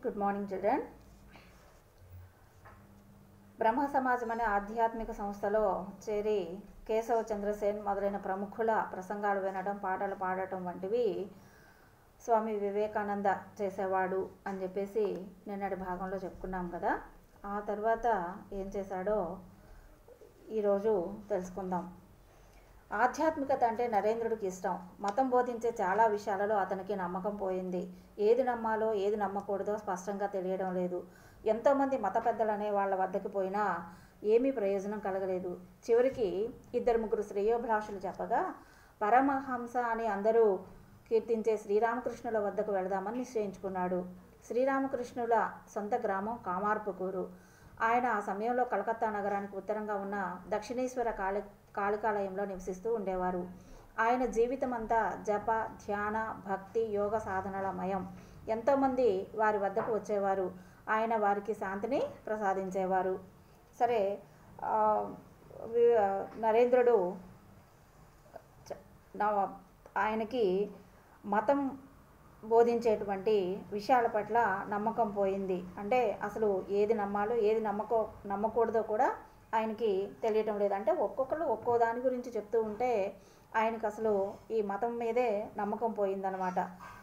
good morning children బ్రహ్మ సమాజం అనే ఆధ్యాత్మిక సంస్థలో చేరి కేశవ చంద్రసేన్ మొదలైన ప్రముఖుల ప్రసంగాలు వినడం పాటలు పాడటం వంటివి స్వామి వివేకానంద చేసేవాడు అని చెప్పేసి నిన్నటి భాగంలో చెప్పుకున్నాం కదా ఆ తర్వాత ఏం చేశాడో ఈరోజు తెలుసుకుందాం ఆధ్యాత్మికత అంటే నరేంద్రుడికి ఇష్టం మతం బోధించే చాలా విషయాలలో అతనికి నమ్మకం పోయింది ఏది నమ్మాలో ఏది నమ్మకూడదో స్పష్టంగా తెలియడం లేదు ఎంతోమంది మత పెద్దలు అనే వాళ్ళ వద్దకు పోయినా ఏమీ ప్రయోజనం కలగలేదు చివరికి ఇద్దరు ముగ్గురు శ్రేయోభిలాషులు చెప్పగా పరమహంస అని అందరూ కీర్తించే శ్రీరామకృష్ణుల వద్దకు వెళదామని నిశ్చయించుకున్నాడు శ్రీరామకృష్ణుల సొంత గ్రామం కామార్పుకూరు ఆయన ఆ సమయంలో కలకత్తా నగరానికి ఉత్తరంగా ఉన్న దక్షిణేశ్వర కాళి కాళికాలయంలో నివసిస్తూ ఉండేవారు ఆయన జీవితం అంతా జప ధ్యాన భక్తి యోగ సాధనల మయం ఎంతోమంది వారి వద్దకు వచ్చేవారు ఆయన వారికి శాంతిని ప్రసాదించేవారు సరే ఆ, వి- నరేంద్రుడు చ- నవ- ఆయనకి మతం బోధించేటువంటి విషయాల పట్ల నమ్మకం పోయింది అంటే అసలు ఏది నమ్మాలో ఏది నమ్మకో నమ్మకూడదో కూడా ఆయనకి తెలియటం లేదు అంటే ఒక్కొక్కరు ఒక్కో దాని గురించి చెప్తూ ఉంటే ఆయనకు అసలు ఈ మతం మీదే నమ్మకం పోయిందనమాట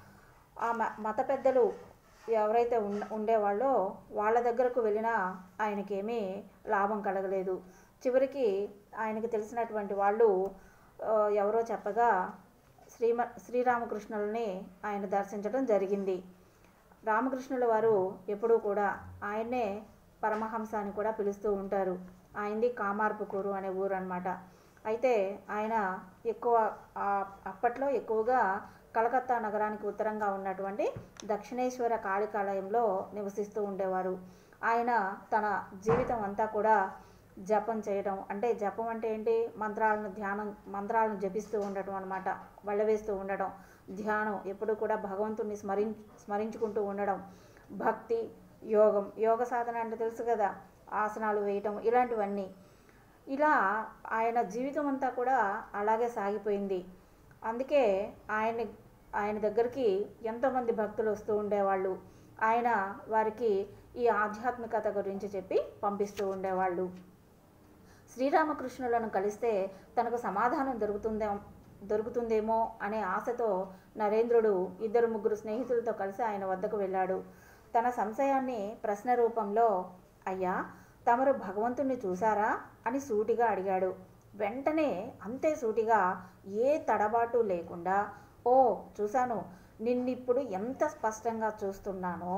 ఆ మ- మత పెద్దలు ఎవరైతే ఉండ ఉండేవాళ్ళో వాళ్ళ దగ్గరకు వెళ్ళినా ఆయనకేమీ లాభం కలగలేదు చివరికి ఆయనకి తెలిసినటువంటి వాళ్ళు ఆ, ఎవరో చెప్పగా శ్రీమ శ్రీరామకృష్ణులని ఆయన దర్శించడం జరిగింది రామకృష్ణుల వారు ఎప్పుడూ కూడా ఆయన్నే పరమహంస అని కూడా పిలుస్తూ ఉంటారు ఆయనది కామార్పుకూరు అనే ఊరు అనమాట అయితే ఆయన ఎక్కువ ఆ- అప్పట్లో ఎక్కువగా కలకత్తా నగరానికి ఉత్తరంగా ఉన్నటువంటి దక్షిణేశ్వర కాళికాలయంలో నివసిస్తూ ఉండేవారు ఆయన తన జీవితం అంతా కూడా జపం చేయడం అంటే జపం అంటే ఏంటి మంత్రాలను ధ్యానం మంత్రాలను జపిస్తూ ఉండటం అనమాట వెళ్ళవేస్తూ ఉండడం ధ్యానం ఎప్పుడు కూడా భగవంతుణ్ణి స్మరిం స్మరించుకుంటూ ఉండడం భక్తి యోగం యోగ సాధన అంటే తెలుసు కదా ఆసనాలు వేయటం ఇలాంటివన్నీ ఇలా ఆయన జీవితం అంతా కూడా అలాగే సాగిపోయింది అందుకే ఆయన ఆయన దగ్గరికి ఎంతోమంది భక్తులు వస్తూ ఉండేవాళ్ళు ఆయన వారికి ఈ ఆధ్యాత్మికత గురించి చెప్పి పంపిస్తూ ఉండేవాళ్ళు శ్రీరామకృష్ణులను కలిస్తే తనకు సమాధానం దొరుకుతుందే దొరుకుతుందేమో అనే ఆశతో నరేంద్రుడు ఇద్దరు ముగ్గురు స్నేహితులతో కలిసి ఆయన వద్దకు వెళ్ళాడు తన సంశయాన్ని ప్రశ్న రూపంలో అయ్యా తమరు భగవంతుణ్ణి చూసారా అని సూటిగా అడిగాడు వెంటనే అంతే సూటిగా ఏ తడబాటు లేకుండా ఓ చూశాను నిన్నిప్పుడు ఎంత స్పష్టంగా చూస్తున్నానో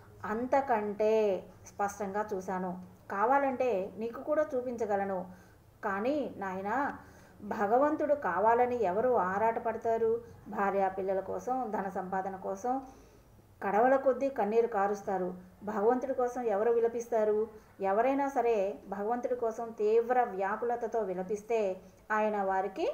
అంతకంటే స్పష్టంగా చూశాను కావాలంటే నీకు కూడా చూపించగలను కానీ నాయనా భగవంతుడు కావాలని ఎవరు ఆరాటపడతారు భార్యా పిల్లల కోసం ధన సంపాదన కోసం కడవల కొద్దీ కన్నీరు కారుస్తారు భగవంతుడి కోసం ఎవరు విలపిస్తారు ఎవరైనా సరే భగవంతుడి కోసం తీవ్ర వ్యాకులతతో విలపిస్తే ఆయన వారికి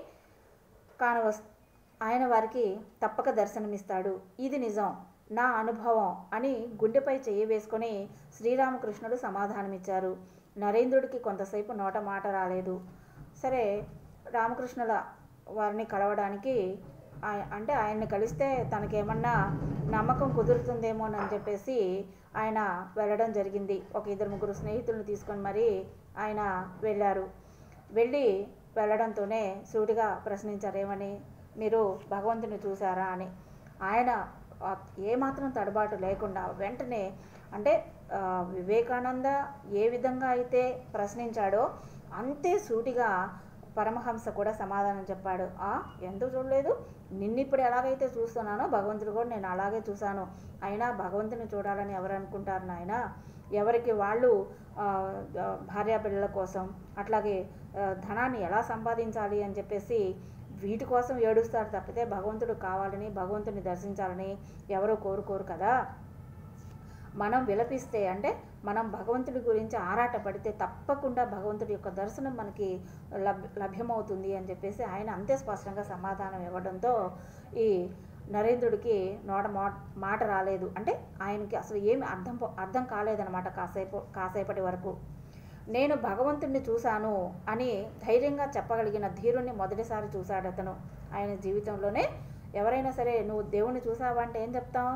కానవస్ ఆయన వారికి తప్పక దర్శనమిస్తాడు ఇది నిజం నా అనుభవం అని గుండెపై చెయ్యి వేసుకొని శ్రీరామకృష్ణుడు సమాధానమిచ్చారు నరేంద్రుడికి కొంతసేపు నోట మాట రాలేదు సరే రామకృష్ణుల వారిని కలవడానికి ఆయ- అంటే ఆయన్ని కలిస్తే తనకేమన్నా నమ్మకం కుదురుతుందేమోనని చెప్పేసి ఆయన వెళ్ళడం జరిగింది ఒక ఇద్దరు ముగ్గురు స్నేహితులను తీసుకొని మరి ఆయన వెళ్ళారు వెళ్ళి వెళ్ళడంతోనే సూటిగా ప్రశ్నించారు ఏమని మీరు భగవంతుని చూసారా అని ఆయన ఆ, ఏమాత్రం తడబాటు లేకుండా వెంటనే అంటే ఆ, వివేకానంద ఏ విధంగా అయితే ప్రశ్నించాడో అంతే సూటిగా పరమహంస కూడా సమాధానం చెప్పాడు ఆ ఎందుకు చూడలేదు నిన్నిప్పుడు ఎలాగైతే చూస్తున్నానో భగవంతుడు కూడా నేను అలాగే చూశాను అయినా భగవంతుని చూడాలని ఎవరు అనుకుంటారు నాయన ఎవరికి వాళ్ళు ఆ, ఆ, భార్యా పిల్లల కోసం అట్లాగే ఆ, ధనాన్ని ఎలా సంపాదించాలి అని చెప్పేసి వీటి కోసం ఏడుస్తారు తప్పితే భగవంతుడు కావాలని భగవంతుని దర్శించాలని ఎవరో కోరుకోరు కదా మనం విలపిస్తే అంటే మనం భగవంతుడి గురించి ఆరాటపడితే తప్పకుండా భగవంతుడి యొక్క దర్శనం మనకి లభ్ లభ్యమవుతుంది అని చెప్పేసి ఆయన అంతే స్పష్టంగా సమాధానం ఇవ్వడంతో ఈ నరేంద్రుడికి నోట మా- మాట రాలేదు అంటే ఆయనకి అసలు ఏమి అర్థం పో- అర్థం కాలేదన్నమాట కాసేపు కాసేపటి వరకు నేను భగవంతుణ్ణి చూశాను అని ధైర్యంగా చెప్పగలిగిన ధీరుణ్ణి మొదటిసారి చూశాడు అతను ఆయన జీవితంలోనే ఎవరైనా సరే నువ్వు దేవుణ్ణి చూసావా అంటే ఏం చెప్తాం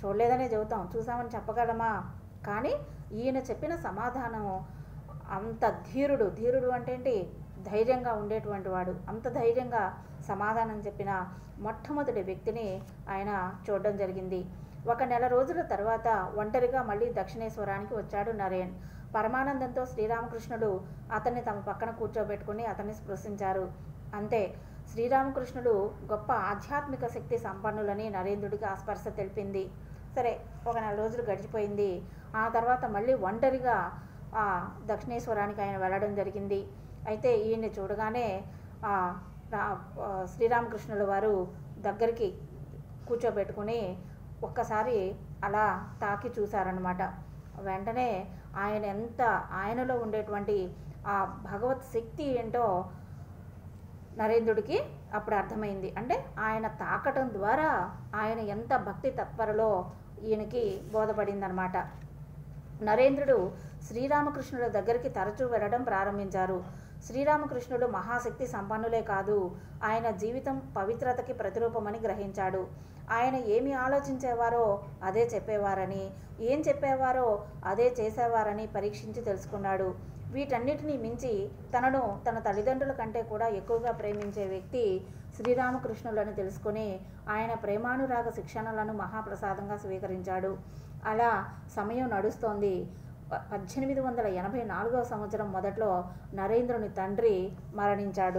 చూడలేదనే చెబుతాం చూసామని చెప్పగలమా కానీ ఈయన చెప్పిన సమాధానం అంత ధీరుడు ధీరుడు అంటే ఏంటి ధైర్యంగా ఉండేటువంటి వాడు అంత ధైర్యంగా సమాధానం చెప్పిన మొట్టమొదటి వ్యక్తిని ఆయన చూడడం జరిగింది ఒక నెల రోజుల తర్వాత ఒంటరిగా మళ్ళీ దక్షిణేశ్వరానికి వచ్చాడు నరేన్ పరమానందంతో శ్రీరామకృష్ణుడు అతన్ని తమ పక్కన కూర్చోబెట్టుకుని అతన్ని స్పృశించారు అంతే శ్రీరామకృష్ణుడు గొప్ప ఆధ్యాత్మిక శక్తి సంపన్నులని నరేంద్రుడికి ఆ స్పర్శ తెలిపింది సరే ఒక నెల రోజులు గడిచిపోయింది ఆ తర్వాత మళ్ళీ ఒంటరిగా ఆ దక్షిణేశ్వరానికి ఆయన వెళ్ళడం జరిగింది అయితే ఈయన్ని చూడగానే ఆ రా ఆ శ్రీరామకృష్ణుల వారు దగ్గరికి కూర్చోబెట్టుకుని ఒక్కసారి అలా తాకి చూశారనమాట వెంటనే ఆయన ఎంత ఆయనలో ఉండేటువంటి ఆ భగవత్ శక్తి ఏంటో నరేంద్రుడికి అప్పుడు అర్థమైంది అంటే ఆయన తాకటం ద్వారా ఆయన ఎంత భక్తి తత్పరలో ఈయనకి బోధపడిందనమాట నరేంద్రుడు శ్రీరామకృష్ణుల దగ్గరికి తరచూ వెళ్ళడం ప్రారంభించారు శ్రీరామకృష్ణుడు మహాశక్తి సంపన్నులే కాదు ఆయన జీవితం పవిత్రతకి ప్రతిరూపమని గ్రహించాడు ఆయన ఏమి ఆలోచించేవారో అదే చెప్పేవారని ఏం చెప్పేవారో అదే చేసేవారని పరీక్షించి తెలుసుకున్నాడు వీటన్నిటినీ మించి తనను తన తల్లిదండ్రుల కంటే కూడా ఎక్కువగా ప్రేమించే వ్యక్తి శ్రీరామకృష్ణులను తెలుసుకుని ఆయన ప్రేమానురాగ శిక్షణలను మహాప్రసాదంగా స్వీకరించాడు అలా సమయం నడుస్తోంది ప- పద్దెనిమిది వందల ఎనభై నాలుగవ సంవత్సరం మొదట్లో నరేంద్రుని తండ్రి మరణించాడు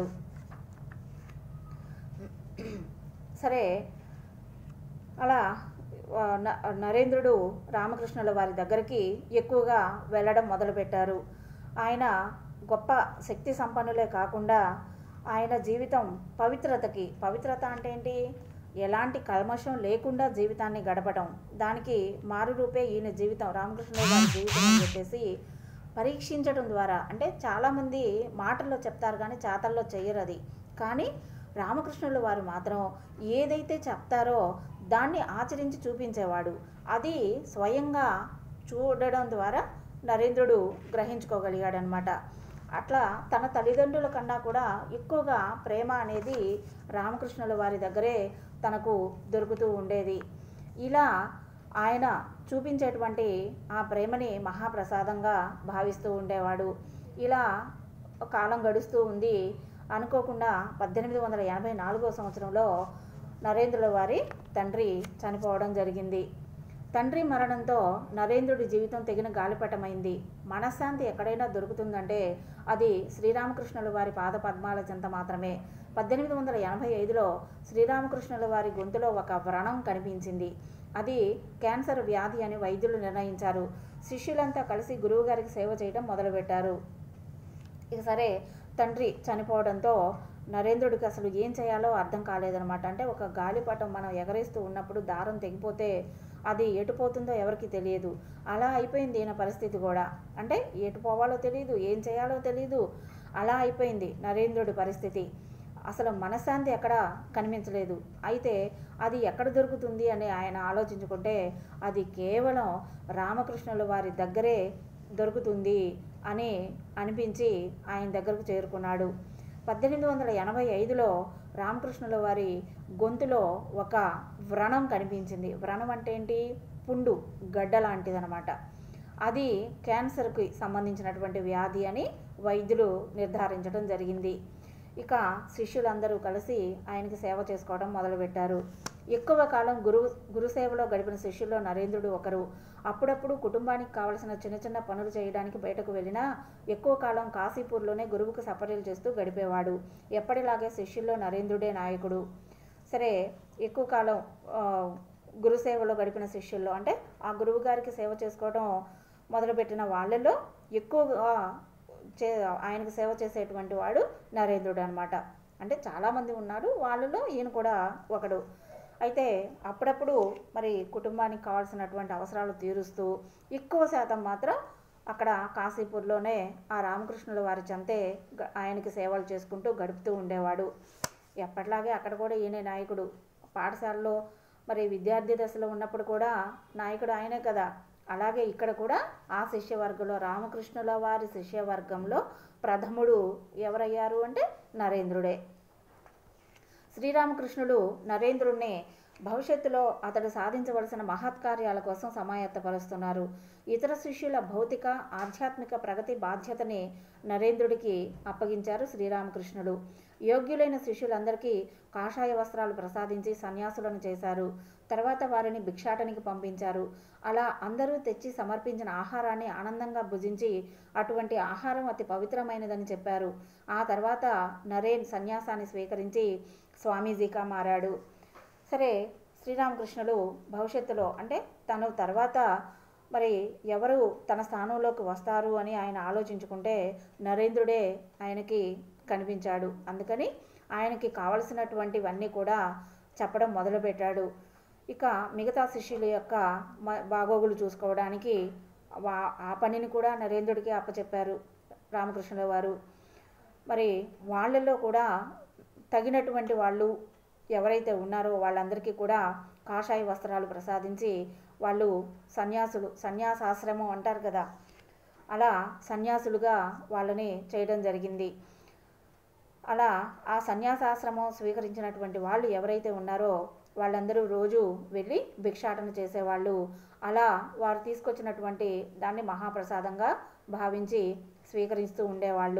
సరే అలా ఆ, న- నరేంద్రుడు రామకృష్ణుల వారి దగ్గరికి ఎక్కువగా వెళ్ళడం మొదలుపెట్టారు ఆయన గొప్ప శక్తి సంపన్నులే కాకుండా ఆయన జీవితం పవిత్రతకి పవిత్రత అంటే ఏంటి ఎలాంటి కల్మషం లేకుండా జీవితాన్ని గడపడం దానికి మారు రూపే ఈయన జీవితం రామకృష్ణుల వారి జీవితం అని చెప్పేసి పరీక్షించడం ద్వారా అంటే చాలామంది మాటల్లో చెప్తారు కానీ చేతల్లో చెయ్యరు అది కానీ రామకృష్ణుల వారు మాత్రం ఏదైతే చెప్తారో దాన్ని ఆచరించి చూపించేవాడు అది స్వయంగా చూడడం ద్వారా నరేంద్రుడు గ్రహించుకోగలిగాడనమాట అట్లా తన తల్లిదండ్రుల కన్నా కూడా ఎక్కువగా ప్రేమ అనేది రామకృష్ణుల వారి దగ్గరే తనకు దొరుకుతూ ఉండేది ఇలా ఆయన చూపించేటువంటి ఆ ప్రేమని మహాప్రసాదంగా భావిస్తూ ఉండేవాడు ఇలా కాలం గడుస్తూ ఉంది అనుకోకుండా పద్దెనిమిది వందల ఎనభై నాలుగో సంవత్సరంలో నరేంద్రుల వారి తండ్రి చనిపోవడం జరిగింది తండ్రి మరణంతో నరేంద్రుడి జీవితం తెగిన గాలిపటమైంది మనశ్శాంతి ఎక్కడైనా దొరుకుతుందంటే అది శ్రీరామకృష్ణుల వారి పాద పద్మాల చెంత మాత్రమే పద్దెనిమిది వందల ఎనభై ఐదులో శ్రీరామకృష్ణుల వారి గొంతులో ఒక వ్రణం కనిపించింది అది క్యాన్సర్ వ్యాధి అని వైద్యులు నిర్ణయించారు శిష్యులంతా కలిసి గురువుగారికి సేవ చేయడం మొదలుపెట్టారు ఇక సరే తండ్రి చనిపోవడంతో నరేంద్రుడికి అసలు ఏం చేయాలో అర్థం కాలేదనమాట అంటే ఒక గాలిపటం మనం ఎగరేస్తూ ఉన్నప్పుడు దారం తెగిపోతే అది ఎటు పోతుందో ఎవరికి తెలియదు అలా అయిపోయింది ఈయన పరిస్థితి కూడా అంటే ఎటు పోవాలో తెలియదు ఏం చేయాలో తెలియదు అలా అయిపోయింది నరేంద్రుడి పరిస్థితి అసలు మనశ్శాంతి ఎక్కడ కనిపించలేదు అయితే అది ఎక్కడ దొరుకుతుంది అని ఆయన ఆలోచించుకుంటే అది కేవలం రామకృష్ణుల వారి దగ్గరే దొరుకుతుంది అని అనిపించి ఆయన దగ్గరకు చేరుకున్నాడు పద్దెనిమిది వందల ఎనభై ఐదులో రామకృష్ణుల వారి గొంతులో ఒక వ్రణం కనిపించింది వ్రణం అంటే ఏంటి పుండు గడ్డ లాంటిదనమాట అది క్యాన్సర్కి సంబంధించినటువంటి వ్యాధి అని వైద్యులు నిర్ధారించడం జరిగింది ఇక శిష్యులందరూ కలిసి ఆయనకి సేవ చేసుకోవడం మొదలుపెట్టారు ఎక్కువ కాలం గురు గురుసేవలో గడిపిన శిష్యుల్లో నరేంద్రుడు ఒకరు అప్పుడప్పుడు కుటుంబానికి కావలసిన చిన్న చిన్న పనులు చేయడానికి బయటకు వెళ్ళినా ఎక్కువ కాలం కాశీపూర్లోనే గురువుకు సపర్యలు చేస్తూ గడిపేవాడు ఎప్పటిలాగే శిష్యుల్లో నరేంద్రుడే నాయకుడు సరే ఎక్కువ కాలం ఆ, గురుసేవలో గడిపిన శిష్యుల్లో అంటే ఆ గురువు గారికి సేవ చేసుకోవడం మొదలుపెట్టిన వాళ్ళల్లో ఎక్కువగా చే ఆయనకు సేవ చేసేటువంటి వాడు నరేంద్రుడు అనమాట అంటే చాలామంది ఉన్నారు వాళ్ళలో ఈయన కూడా ఒకడు అయితే అప్పుడప్పుడు మరి కుటుంబానికి కావాల్సినటువంటి అవసరాలు తీరుస్తూ ఎక్కువ శాతం మాత్రం అక్కడ కాశీపూర్లోనే ఆ రామకృష్ణుల వారి చెంతే గ- ఆయనకి సేవలు చేసుకుంటూ గడుపుతూ ఉండేవాడు ఎప్పటిలాగే అక్కడ కూడా ఈయనే నాయకుడు పాఠశాలలో మరి విద్యార్థి దశలో ఉన్నప్పుడు కూడా నాయకుడు ఆయనే కదా అలాగే ఇక్కడ కూడా ఆ శిష్యవర్గంలో రామకృష్ణుల వారి శిష్యవర్గంలో ప్రథముడు ఎవరయ్యారు అంటే నరేంద్రుడే శ్రీరామకృష్ణుడు నరేంద్రుణ్ణి భవిష్యత్తులో అతడు సాధించవలసిన మహత్కార్యాల కోసం సమాయత్తపరుస్తున్నారు ఇతర శిష్యుల భౌతిక ఆధ్యాత్మిక ప్రగతి బాధ్యతని నరేంద్రుడికి అప్పగించారు శ్రీరామకృష్ణుడు యోగ్యులైన శిష్యులందరికీ కాషాయ వస్త్రాలు ప్రసాదించి సన్యాసులను చేశారు తర్వాత వారిని భిక్షాటనికి పంపించారు అలా అందరూ తెచ్చి సమర్పించిన ఆహారాన్ని ఆనందంగా భుజించి అటువంటి ఆహారం అతి పవిత్రమైనదని చెప్పారు ఆ తర్వాత నరేన్ సన్యాసాన్ని స్వీకరించి స్వామీజీగా మారాడు సరే శ్రీరామకృష్ణులు భవిష్యత్తులో అంటే తను తర్వాత మరి ఎవరు తన స్థానంలోకి వస్తారు అని ఆయన ఆలోచించుకుంటే నరేంద్రుడే ఆయనకి కనిపించాడు అందుకని ఆయనకి కావలసినటువంటివన్నీ కూడా చెప్పడం మొదలుపెట్టాడు ఇక మిగతా శిష్యుల యొక్క మ- బాగోగులు చూసుకోవడానికి వా- ఆ పనిని కూడా నరేంద్రుడికి అప్పచెప్పారు రామకృష్ణుల వారు మరి వాళ్ళల్లో కూడా తగినటువంటి వాళ్ళు ఎవరైతే ఉన్నారో వాళ్ళందరికీ కూడా కాషాయ వస్త్రాలు ప్రసాదించి వాళ్ళు సన్యాసులు సన్యాసాశ్రమం అంటారు కదా అలా సన్యాసులుగా వాళ్ళని చేయడం జరిగింది అలా ఆ సన్యాసాశ్రమం స్వీకరించినటువంటి వాళ్ళు ఎవరైతే ఉన్నారో వాళ్ళందరూ రోజు వెళ్ళి భిక్షాటన చేసేవాళ్ళు అలా వారు తీసుకొచ్చినటువంటి దాన్ని మహాప్రసాదంగా భావించి స్వీకరిస్తూ ఉండేవాళ్ళు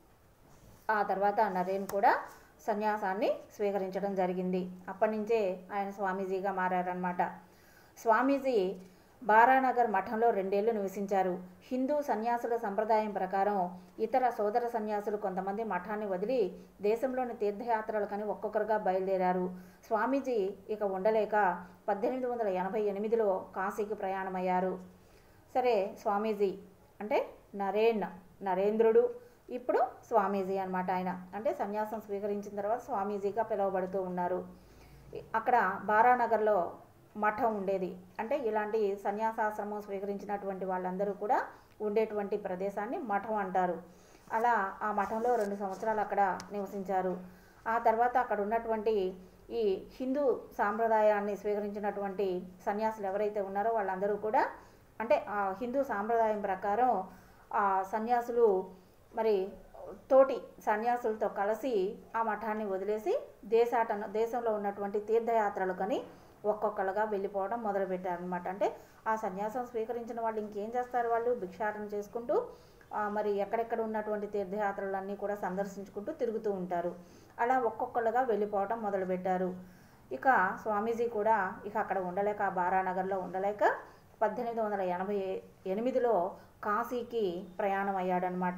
ఆ తర్వాత నరేన్ కూడా సన్యాసాన్ని స్వీకరించడం జరిగింది అప్పటి నుంచే ఆయన స్వామీజీగా మారారనమాట స్వామీజీ బారానగర్ మఠంలో రెండేళ్లు నివసించారు హిందూ సన్యాసుల సంప్రదాయం ప్రకారం ఇతర సోదర సన్యాసులు కొంతమంది మఠాన్ని వదిలి దేశంలోని తీర్థయాత్రలకని ఒక్కొక్కరుగా బయలుదేరారు స్వామీజీ ఇక ఉండలేక పద్దెనిమిది వందల ఎనభై ఎనిమిదిలో కాశీకి ప్రయాణమయ్యారు సరే స్వామీజీ అంటే నరేన్ నరేంద్రుడు ఇప్పుడు స్వామీజీ అన్నమాట ఆయన అంటే సన్యాసం స్వీకరించిన తర్వాత స్వామీజీగా పిలువబడుతూ ఉన్నారు అక్కడ బారానగర్లో మఠం ఉండేది అంటే ఇలాంటి సన్యాసాశ్రమం స్వీకరించినటువంటి వాళ్ళందరూ కూడా ఉండేటువంటి ప్రదేశాన్ని మఠం అంటారు అలా ఆ మఠంలో రెండు సంవత్సరాలు అక్కడ నివసించారు ఆ తర్వాత అక్కడ ఉన్నటువంటి ఈ హిందూ సాంప్రదాయాన్ని స్వీకరించినటువంటి సన్యాసులు ఎవరైతే ఉన్నారో వాళ్ళందరూ కూడా అంటే ఆ హిందూ సాంప్రదాయం ప్రకారం ఆ సన్యాసులు మరి తోటి సన్యాసులతో కలిసి ఆ మఠాన్ని వదిలేసి దేశాటన దేశంలో ఉన్నటువంటి తీర్థయాత్రలకని ఒక్కొక్కరుగా వెళ్ళిపోవడం మొదలుపెట్టారనమాట అంటే ఆ సన్యాసం స్వీకరించిన వాళ్ళు ఇంకేం చేస్తారు వాళ్ళు భిక్షాటన చేసుకుంటూ ఆ, మరి ఎక్కడెక్కడ ఉన్నటువంటి తీర్థయాత్రలన్నీ కూడా సందర్శించుకుంటూ తిరుగుతూ ఉంటారు అలా ఒక్కొక్కరుగా వెళ్ళిపోవడం మొదలుపెట్టారు ఇక స్వామీజీ కూడా ఇక అక్కడ ఉండలేక ఆ బారానగర్లో ఉండలేక పద్దెనిమిది వందల ఎనభై ఎనిమిదిలో కాశీకి ప్రయాణం అయ్యాడనమాట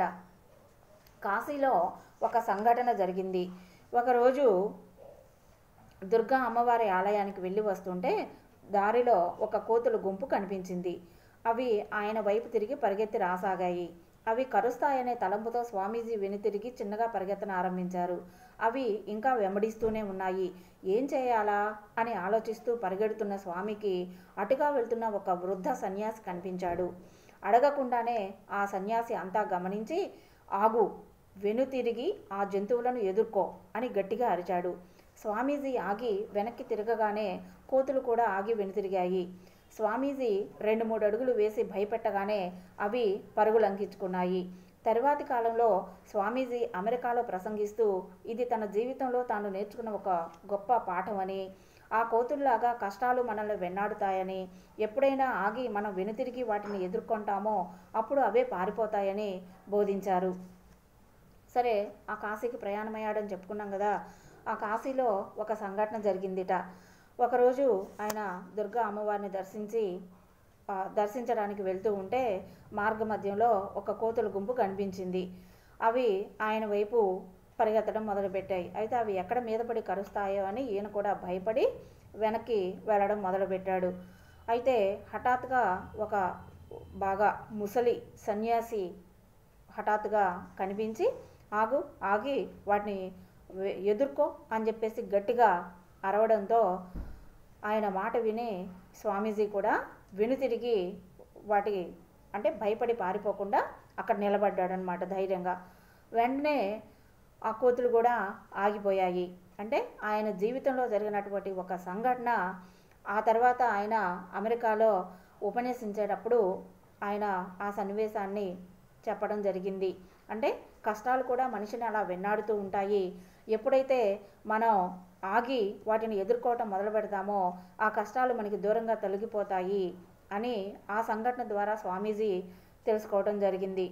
కాశీలో ఒక సంఘటన జరిగింది ఒకరోజు దుర్గా అమ్మవారి ఆలయానికి వెళ్ళి వస్తుంటే దారిలో ఒక కోతుల గుంపు కనిపించింది అవి ఆయన వైపు తిరిగి పరిగెత్తి రాసాగాయి అవి కరుస్తాయనే తలంపుతో స్వామీజీ వెనుతిరిగి చిన్నగా పరిగెత్తన ఆరంభించారు అవి ఇంకా వెంబడిస్తూనే ఉన్నాయి ఏం చేయాలా అని ఆలోచిస్తూ పరిగెడుతున్న స్వామికి అటుగా వెళ్తున్న ఒక వృద్ధ సన్యాసి కనిపించాడు అడగకుండానే ఆ సన్యాసి అంతా గమనించి ఆగు వెనుతిరిగి ఆ జంతువులను ఎదుర్కో అని గట్టిగా అరిచాడు స్వామీజీ ఆగి వెనక్కి తిరగగానే కోతులు కూడా ఆగి వెనుతిరిగాయి స్వామీజీ రెండు మూడు అడుగులు వేసి భయపెట్టగానే అవి పరుగులంకించుకున్నాయి తరువాతి కాలంలో స్వామీజీ అమెరికాలో ప్రసంగిస్తూ ఇది తన జీవితంలో తాను నేర్చుకున్న ఒక గొప్ప పాఠమని ఆ కోతుల్లాగా కష్టాలు మనల్ని వెన్నాడుతాయని ఎప్పుడైనా ఆగి మనం వెనుతిరిగి వాటిని ఎదుర్కొంటామో అప్పుడు అవే పారిపోతాయని బోధించారు సరే ఆ కాశీకి ప్రయాణమయ్యాడని చెప్పుకున్నాం కదా ఆ కాశీలో ఒక సంఘటన జరిగిందిట ఒకరోజు ఆయన దుర్గా అమ్మవారిని దర్శించి ఆ, దర్శించడానికి వెళ్తూ ఉంటే మార్గ మధ్యంలో ఒక కోతుల గుంపు కనిపించింది అవి ఆయన వైపు పరిగెత్తడం మొదలుపెట్టాయి అయితే అవి ఎక్కడ మీద పడి కరుస్తాయో అని ఈయన కూడా భయపడి వెనక్కి వెళ్ళడం మొదలుపెట్టాడు అయితే హఠాత్తుగా ఒక బాగా ముసలి సన్యాసి హఠాత్తుగా కనిపించి ఆగు ఆగి వాటిని వె- ఎదుర్కో అని చెప్పేసి గట్టిగా అరవడంతో ఆయన మాట విని స్వామీజీ కూడా వెనుతిరిగి వాటి అంటే భయపడి పారిపోకుండా అక్కడ నిలబడ్డాడనమాట ధైర్యంగా వెంటనే ఆ కోతులు కూడా ఆగిపోయాయి అంటే ఆయన జీవితంలో జరిగినటువంటి ఒక సంఘటన ఆ తర్వాత ఆయన అమెరికాలో ఉపన్యసించేటప్పుడు ఆయన ఆ సన్నివేశాన్ని చెప్పడం జరిగింది అంటే కష్టాలు కూడా మనిషిని అలా వెన్నాడుతూ ఉంటాయి ఎప్పుడైతే మనం ఆగి వాటిని ఎదుర్కోవటం మొదలు పెడతామో ఆ కష్టాలు మనకి దూరంగా తొలగిపోతాయి అని ఆ సంఘటన ద్వారా స్వామీజీ తెలుసుకోవడం జరిగింది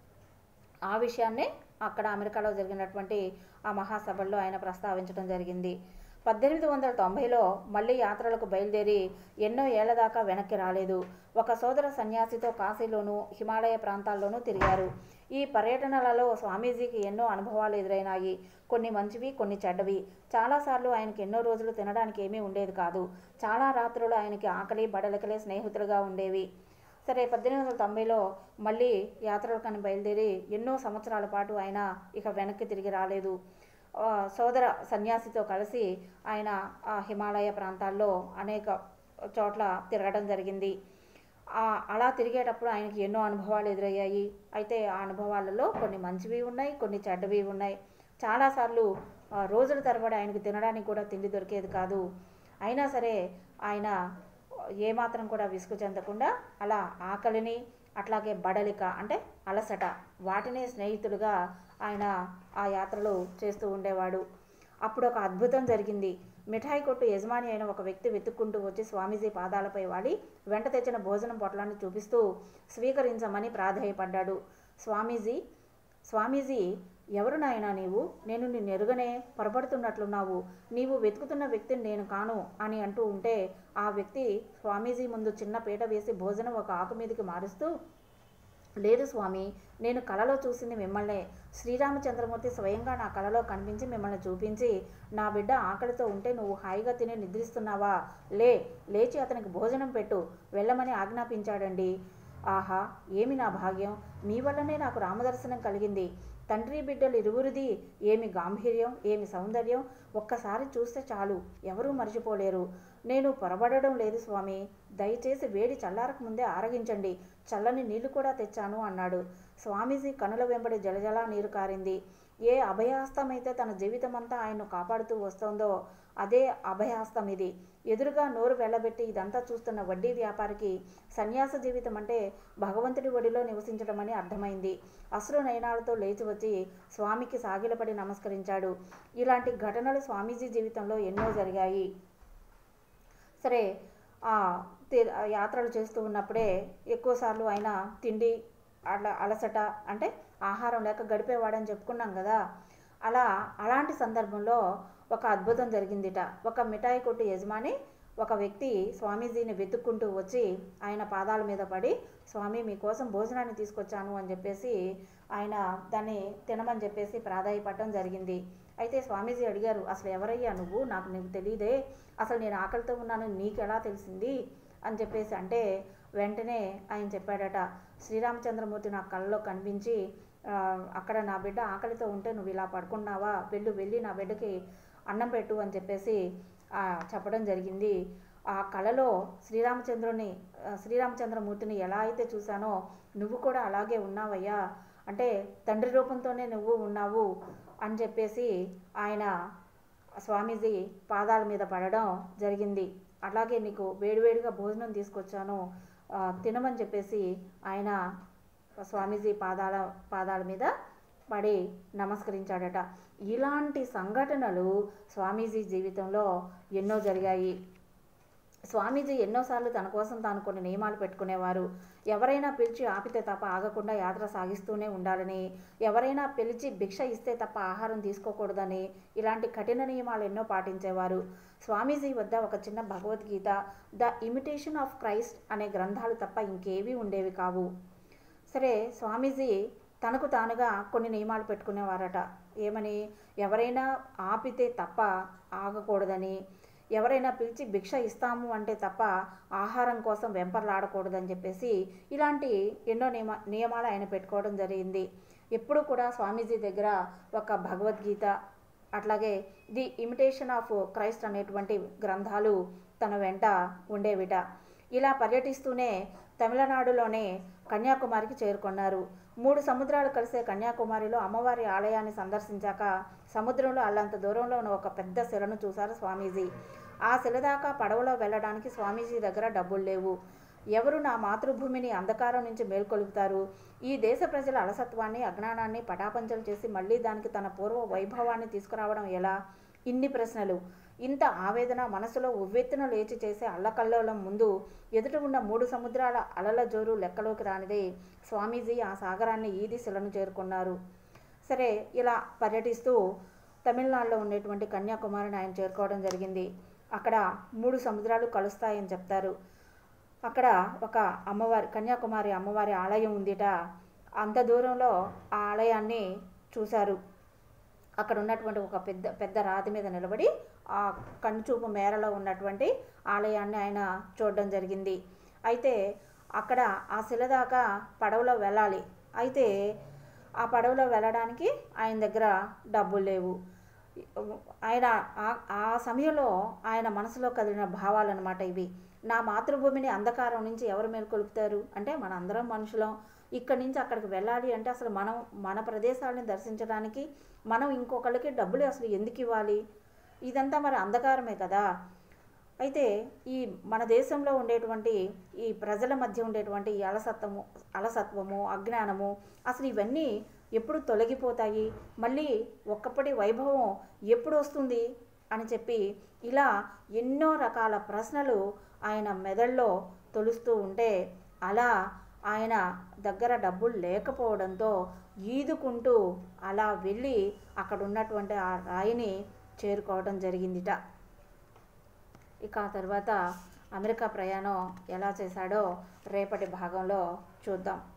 ఆ విషయాన్నే అక్కడ అమెరికాలో జరిగినటువంటి ఆ మహాసభల్లో ఆయన ప్రస్తావించడం జరిగింది పద్దెనిమిది వందల తొంభైలో మళ్ళీ యాత్రలకు బయలుదేరి ఎన్నో ఏళ్ల దాకా వెనక్కి రాలేదు ఒక సోదర సన్యాసితో కాశీలోనూ హిమాలయ ప్రాంతాల్లోనూ తిరిగారు ఈ పర్యటనలలో స్వామీజీకి ఎన్నో అనుభవాలు ఎదురైనాయి కొన్ని మంచివి కొన్ని చెడ్డవి చాలాసార్లు ఆయనకి ఎన్నో రోజులు తినడానికి ఏమీ ఉండేది కాదు చాలా రాత్రులు ఆయనకి ఆకలి బడలికలే స్నేహితులుగా ఉండేవి సరే పద్దెనిమిది వందల తొంభైలో మళ్ళీ యాత్రలకని బయలుదేరి ఎన్నో సంవత్సరాల పాటు ఆయన ఇక వెనక్కి తిరిగి రాలేదు ఆ, సోదర సన్యాసితో కలిసి ఆయన ఆ హిమాలయ ప్రాంతాల్లో అనేక చోట్ల తిరగడం జరిగింది ఆ, అలా తిరిగేటప్పుడు ఆయనకి ఎన్నో అనుభవాలు ఎదురయ్యాయి అయితే ఆ అనుభవాలలో కొన్ని మంచివి ఉన్నాయి కొన్ని చెడ్డవి ఉన్నాయి చాలాసార్లు ఆ, రోజుల తరబడి ఆయనకు తినడానికి కూడా తిండి దొరికేది కాదు అయినా సరే ఆయన ఏమాత్రం కూడా విసుగు చెందకుండా అలా ఆకలిని అట్లాగే బడలిక అంటే అలసట వాటినే స్నేహితులుగా ఆయన ఆ యాత్రలు చేస్తూ ఉండేవాడు అప్పుడు ఒక అద్భుతం జరిగింది మిఠాయి కొట్టు యజమాని అయిన ఒక వ్యక్తి వెతుక్కుంటూ వచ్చి స్వామీజీ పాదాలపై వాడి వెంట తెచ్చిన భోజనం పొట్లాన్ని చూపిస్తూ స్వీకరించమని ప్రాధేయపడ్డాడు స్వామీజీ స్వామీజీ ఎవరు నాయనా నీవు నేను నిన్ను ఎరుగనే పొరపడుతున్నట్లున్నావు నీవు వెతుకుతున్న వ్యక్తిని నేను కాను అని అంటూ ఉంటే ఆ వ్యక్తి స్వామీజీ ముందు చిన్న పీట వేసి భోజనం ఒక ఆకు మీదకి మారుస్తూ లేదు స్వామి నేను కలలో చూసింది మిమ్మల్నే శ్రీరామచంద్రమూర్తి స్వయంగా నా కలలో కనిపించి మిమ్మల్ని చూపించి నా బిడ్డ ఆకలితో ఉంటే నువ్వు హాయిగా తిని నిద్రిస్తున్నావా లే లేచి అతనికి భోజనం పెట్టు వెళ్ళమని ఆజ్ఞాపించాడండి ఆహా ఏమి నా భాగ్యం మీ వల్లనే నాకు రామదర్శనం కలిగింది తండ్రి బిడ్డలు ఇరువురిది ఏమి గాంభీర్యం ఏమి సౌందర్యం ఒక్కసారి చూస్తే చాలు ఎవరూ మర్చిపోలేరు నేను పొరబడడం లేదు స్వామి దయచేసి వేడి చల్లారక ముందే ఆరగించండి చల్లని నీళ్లు కూడా తెచ్చాను అన్నాడు స్వామీజీ కనుల వెంబడి జలజలా నీరు కారింది ఏ అభయాస్తమైతే తన జీవితమంతా ఆయన్ను కాపాడుతూ వస్తోందో అదే అభయాస్తం ఇది ఎదురుగా నోరు వెళ్ళబెట్టి ఇదంతా చూస్తున్న వడ్డీ వ్యాపారికి సన్యాస జీవితం అంటే భగవంతుడి ఒడిలో నివసించడమని అర్థమైంది అశ్రు నయనాలతో లేచి వచ్చి స్వామికి సాగిలపడి నమస్కరించాడు ఇలాంటి ఘటనలు స్వామీజీ జీవితంలో ఎన్నో జరిగాయి సరే ఆ తి- ఆ యాత్రలు చేస్తూ ఉన్నప్పుడే ఎక్కువసార్లు ఆయన తిండి అలా అలసట అంటే ఆహారం లేక గడిపేవాడని చెప్పుకున్నాం కదా అలా అలాంటి సందర్భంలో ఒక అద్భుతం జరిగిందిట ఒక మిఠాయి కొట్టు యజమాని ఒక వ్యక్తి స్వామీజీని వెతుక్కుంటూ వచ్చి ఆయన పాదాల మీద పడి స్వామి మీకోసం భోజనాన్ని తీసుకొచ్చాను అని చెప్పేసి ఆయన దాన్ని తినమని చెప్పేసి ప్రాధాయపడటం జరిగింది అయితే స్వామీజీ అడిగారు అసలు ఎవరయ్యా నువ్వు నాకు నీకు తెలియదే అసలు నేను ఆకలితో ఉన్నాను నీకు ఎలా తెలిసింది అని చెప్పేసి అంటే వెంటనే ఆయన చెప్పాడట శ్రీరామచంద్రమూర్తి నా కళ్ళలో కనిపించి "ఆ, అక్కడ నా బిడ్డ ఆకలితో ఉంటే నువ్వు ఇలా పడుకున్నావా వెళ్ళు వెళ్ళి నా బిడ్డకి అన్నం పెట్టు అని చెప్పేసి ఆ, చెప్పడం జరిగింది ఆ కళలో శ్రీరామచంద్రుని ఆ, శ్రీరామచంద్రమూర్తిని ఎలా అయితే చూశానో నువ్వు కూడా అలాగే ఉన్నావయ్యా అంటే తండ్రి రూపంతోనే నువ్వు ఉన్నావు అని చెప్పేసి ఆయన స్వామీజీ పాదాల మీద పడడం జరిగింది అలాగే నీకు వేడివేడిగా భోజనం తీసుకొచ్చాను ఆ, తినమని చెప్పేసి ఆయన స్వామీజీ పాదాల పాదాల మీద పడి నమస్కరించాడట ఇలాంటి సంఘటనలు స్వామీజీ జీవితంలో ఎన్నో జరిగాయి స్వామీజీ ఎన్నోసార్లు తన కోసం తాను కొన్ని నియమాలు పెట్టుకునేవారు ఎవరైనా పిలిచి ఆపితే తప్ప ఆగకుండా యాత్ర సాగిస్తూనే ఉండాలని ఎవరైనా పిలిచి భిక్ష ఇస్తే తప్ప ఆహారం తీసుకోకూడదని ఇలాంటి కఠిన నియమాలు ఎన్నో పాటించేవారు స్వామీజీ వద్ద ఒక చిన్న Bhagavad Gita the imitation of Christ అనే గ్రంథాలు తప్ప ఇంకేవీ ఉండేవి కావు సరే స్వామీజీ తనకు తానుగా కొన్ని నియమాలు పెట్టుకునేవారట ఏమని ఎవరైనా ఆపితే తప్ప ఆగకూడదని ఎవరైనా పిలిచి భిక్ష ఇస్తాము అంటే తప్ప ఆహారం కోసం వెంపర్లాడకూడదని చెప్పేసి ఇలాంటి ఎన్నో నియమ నియమాలు ఆయన పెట్టుకోవడం జరిగింది ఎప్పుడు కూడా స్వామీజీ దగ్గర ఒక భగవద్గీత అట్లాగే ది ఇమిటేషన్ ఆఫ్ క్రైస్ట్ అనేటువంటి గ్రంథాలు తన వెంట ఉండేవిట ఇలా పర్యటిస్తూనే తమిళనాడులోనే కన్యాకుమారికి చేరుకున్నారు మూడు సముద్రాలు కలిసే కన్యాకుమారిలో అమ్మవారి ఆలయాన్ని సందర్శించాక సముద్రంలో అల్లంత దూరంలో ఉన్న ఒక పెద్ద శిలను చూశారు స్వామీజీ ఆ శిల దాకా పడవలో వెళ్ళడానికి స్వామీజీ దగ్గర డబ్బులు లేవు ఎవరు నా మాతృభూమిని అంధకారం నుంచి మేల్కొలుపుతారు ఈ దేశ ప్రజల అలసత్వాన్ని అజ్ఞానాన్ని పటాపంచలు చేసి మళ్ళీ దానికి తన పూర్వ వైభవాన్ని తీసుకురావడం ఎలా ఇన్ని ప్రశ్నలు ఇంత ఆవేదన మనసులో ఉవ్వెత్తున లేచి చేసే అల్లకల్లోలం ముందు ఎదుట ఉన్న మూడు సముద్రాల అలల జోరు లెక్కలోకి రానిదే స్వామీజీ ఆ సాగరాన్ని ఈది శిలను చేరుకున్నారు సరే ఇలా పర్యటిస్తూ తమిళనాడులో ఉండేటువంటి కన్యాకుమారిని ఆయన చేరుకోవడం జరిగింది అక్కడ మూడు సముద్రాలు కలుస్తాయని చెప్తారు అక్కడ ఒక అమ్మవారి కన్యాకుమారి అమ్మవారి ఆలయం ఉందిట అంత దూరంలో ఆ ఆలయాన్ని చూశారు అక్కడ ఉన్నటువంటి ఒక పెద్ద పెద్ద రాతి మీద నిలబడి ఆ కన్నుచూపు మేరలో ఉన్నటువంటి ఆలయాన్ని ఆయన చూడడం జరిగింది అయితే అక్కడ ఆ శిల దాకా పడవలో వెళ్ళాలి అయితే ఆ పడవలో వెళ్ళడానికి ఆయన దగ్గర డబ్బులు లేవు ఆయన ఆ- ఆ సమయంలో ఆయన మనసులో కదిలిన భావాలన్నమాట ఇవి నా మాతృభూమిని అంధకారం నుంచి ఎవరు మేల్కొలుపుతారు అంటే మన అందరం మనుషులం ఇక్కడి నుంచి అక్కడికి వెళ్ళాలి అంటే అసలు మనం మన ప్రదేశాలను దర్శించడానికి మనం ఇంకొకళ్ళకి డబ్బులు అసలు ఎందుకు ఇవ్వాలి ఇదంతా మరి అంధకారమే కదా అయితే ఈ మన దేశంలో ఉండేటువంటి ఈ ప్రజల మధ్య ఉండేటువంటి ఈ అలసత్వము అలసత్వము అజ్ఞానము అసలు ఇవన్నీ ఎప్పుడు తొలగిపోతాయి మళ్ళీ ఒక్కప్పటి వైభవం ఎప్పుడు వస్తుంది అని చెప్పి ఇలా ఎన్నో రకాల ప్రశ్నలు ఆయన మెదడులో తొలుస్తూ ఉంటే అలా ఆయన దగ్గర డబ్బులు లేకపోవడంతో ఈదుకుంటూ అలా వెళ్ళి అక్కడ ఉన్నటువంటి ఆ రాయిని చేరుకోవడం జరిగిందిట ఇక ఆ తర్వాత అమెరికా ప్రయాణం ఎలా చేశాడో రేపటి భాగంలో చూద్దాం